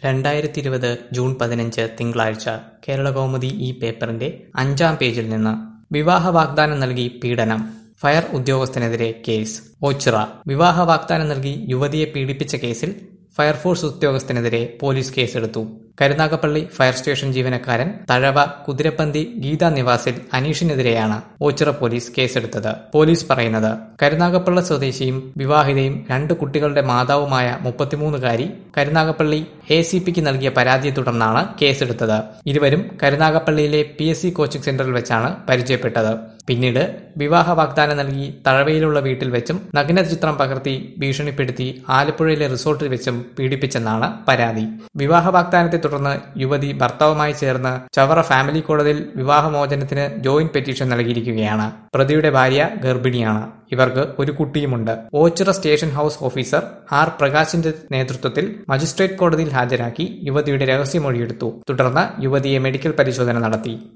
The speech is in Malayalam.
രണ്ടായിരത്തി ഇരുപത് ജൂൺ പതിനഞ്ച് തിങ്കളാഴ്ച കേരളകൗമുദി ഈ പേപ്പറിന്റെ അഞ്ചാം പേജിൽ നിന്ന് വിവാഹ വാഗ്ദാനം നൽകി പീഡനം ഫയർ ഉദ്യോഗസ്ഥനെതിരെ കേസ് ഓച്ചിറ വിവാഹ വാഗ്ദാനം നൽകി യുവതിയെ പീഡിപ്പിച്ച കേസിൽ ഫയർഫോഴ്സ് ഉദ്യോഗസ്ഥനെതിരെ പോലീസ് കേസെടുത്തു കരുനാഗപ്പള്ളി ഫയർ സ്റ്റേഷൻ ജീവനക്കാരൻ തഴവ കുതിരപ്പന്തി ഗീതാ നിവാസിൽ അനീഷിനെതിരെയാണ് ഓച്ചിറ പോലീസ് കേസെടുത്തത് പോലീസ് പറയുന്നത് കരുനാഗപ്പള്ള സ്വദേശിയും വിവാഹിതയും രണ്ട് കുട്ടികളുടെ മാതാവുമായ മുപ്പത്തിമൂന്നുകാരി കരുനാഗപ്പള്ളി എ സി പിക്ക് നൽകിയ പരാതിയെ തുടർന്നാണ് കേസെടുത്തത് ഇരുവരും കരുനാഗപ്പള്ളിയിലെ P S C coaching center വെച്ചാണ് പരിചയപ്പെട്ടത് പിന്നീട് വിവാഹ വാഗ്ദാനം നൽകി തഴവയിലുള്ള വീട്ടിൽ വെച്ചും നഗ്ന ചിത്രം പകർത്തി ഭീഷണിപ്പെടുത്തി ആലപ്പുഴയിലെ റിസോർട്ടിൽ വെച്ചും പീഡിപ്പിച്ചെന്നാണ് പരാതി വിവാഹ വാഗ്ദാനത്തെ തുടർന്ന് യുവതി ഭർത്താവുമായി ചേർന്ന് ചവറ ഫാമിലി കോടതിയിൽ വിവാഹമോചനത്തിന് ജോയിന്റ് പെറ്റീഷൻ നൽകിയിരിക്കുകയാണ് പ്രതിയുടെ ഭാര്യ ഗർഭിണിയാണ് ഇവർക്ക് ഒരു കുട്ടിയുമുണ്ട് Ochira station house officer R പ്രകാശിന്റെ നേതൃത്വത്തിൽ മജിസ്ട്രേറ്റ് കോടതിയിൽ ഹാജരാക്കി യുവതിയുടെ രഹസ്യമൊഴിയെടുത്തു തുടർന്ന് യുവതിയെ മെഡിക്കൽ പരിശോധന നടത്തി